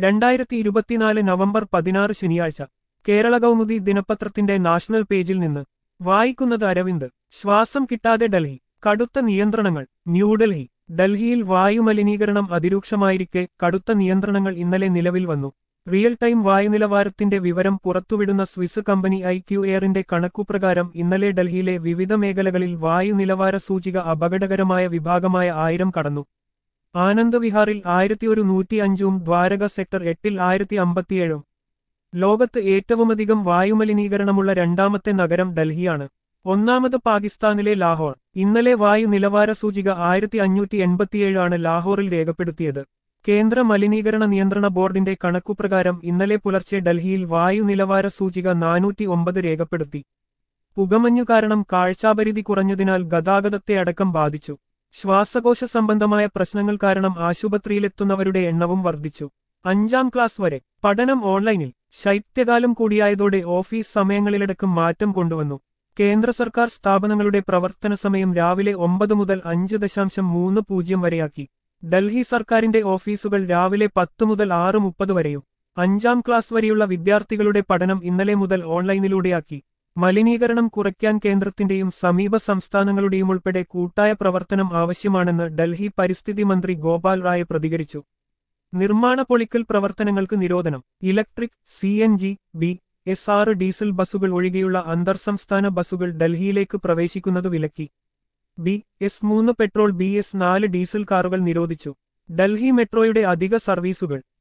രണ്ടായിരത്തി ഇരുപത്തിനാല് നവംബർ പതിനാറ് ശനിയാഴ്ച കേരള കൗമുദി ദിനപത്രത്തിന്റെ നാഷണൽ പേജിൽ നിന്ന് വായിക്കുന്നത് അരവിന്ദ് ശ്വാസം കിട്ടാതെ ഡൽഹി കടുത്ത നിയന്ത്രണങ്ങൾ ന്യൂഡൽഹി ഡൽഹിയിൽ വായുമലിനീകരണം അതിരൂക്ഷമായിരിക്കെ കടുത്ത നിയന്ത്രണങ്ങൾ ഇന്നലെ നിലവിൽ വന്നു റിയൽ ടൈം വായുനിലവാരത്തിന്റെ വിവരം പുറത്തുവിടുന്ന സ്വിസ് കമ്പനി ഐ ക്യു എയറിന്റെ കണക്കുപ്രകാരം ഇന്നലെ ഡൽഹിയിലെ വിവിധ മേഖലകളിൽ വായുനിലവാര സൂചിക അപകടകരമായ വിഭാഗമായ ആയിരം കടന്നു ആനന്ദ് വിഹാറിൽ ആയിരത്തി ഒരു നൂറ്റി അഞ്ചും ദ്വാരക സെക്ടർ എട്ടിൽ ആയിരത്തി അമ്പത്തിയേഴും ലോകത്ത് ഏറ്റവുമധികം വായുമലിനീകരണമുള്ള രണ്ടാമത്തെ നഗരം ഡൽഹിയാണ് ഒന്നാമത് പാകിസ്ഥാനിലെ ലാഹോർ ഇന്നലെ വായു നിലവാര സൂചിക ആയിരത്തി അഞ്ഞൂറ്റി എൺപത്തിയേഴാണ് ലാഹോറിൽ രേഖപ്പെടുത്തിയത് കേന്ദ്ര മലിനീകരണ നിയന്ത്രണ ബോർഡിന്റെ കണക്കുപ്രകാരം ഇന്നലെ പുലർച്ചെ ഡൽഹിയിൽ വായു നിലവാര സൂചിക നാനൂറ്റി ഒമ്പത് രേഖപ്പെടുത്തി പുകമഞ്ഞു കാരണം കാഴ്ചാപരിധി കുറഞ്ഞതിനാൽ ഗതാഗതത്തെ അടക്കം ബാധിച്ചു ശ്വാസകോശ സംബന്ധമായ പ്രശ്നങ്ങൾ കാരണം ആശുപത്രിയിലെത്തുന്നവരുടെ എണ്ണവും വർദ്ധിച്ചു അഞ്ചാം ക്ലാസ് വരെ പഠനം ഓൺലൈനിൽ ശൈത്യകാലം കൂടിയായതോടെ ഓഫീസ് സമയങ്ങളിലടക്കം മാറ്റം കൊണ്ടുവന്നു കേന്ദ്ര സർക്കാർ സ്ഥാപനങ്ങളുടെ പ്രവർത്തന സമയം രാവിലെ ഒമ്പത് മുതൽ അഞ്ച് ദശാംശം മൂന്ന് പൂജ്യം വരെയാക്കി ഡൽഹി സർക്കാരിന്റെ ഓഫീസുകൾ രാവിലെ പത്ത് മുതൽ ആറ് മുപ്പത് വരെയും അഞ്ചാം ക്ലാസ് വരെയുള്ള വിദ്യാർത്ഥികളുടെ പഠനം ഇന്നലെ മുതൽ ഓൺലൈനിലൂടെയാക്കി മലിനീകരണം കുറയ്ക്കാൻ കേന്ദ്രത്തിന്റെയും സമീപ സംസ്ഥാനങ്ങളുടെയും ഉൾപ്പെടെ കൂട്ടായ പ്രവർത്തനം ആവശ്യമാണെന്ന് ഡൽഹി പരിസ്ഥിതി മന്ത്രി ഗോപാൽ റായ് പ്രതികരിച്ചു നിർമ്മാണ പൊളിക്കൽ പ്രവർത്തനങ്ങൾക്ക് നിരോധനം electric C N G B S ആറ് ഡീസൽ ബസ്സുകൾ ഒഴികെയുള്ള അന്തർസംസ്ഥാന ബസ്സുകൾ ഡൽഹിയിലേക്ക് പ്രവേശിക്കുന്നത് വിലക്കി ബി എസ് മൂന്ന് പെട്രോൾ ബി എസ് നാല് ഡീസൽ കാറുകൾ നിരോധിച്ചു ഡൽഹി മെട്രോയുടെ അധിക സർവീസുകൾ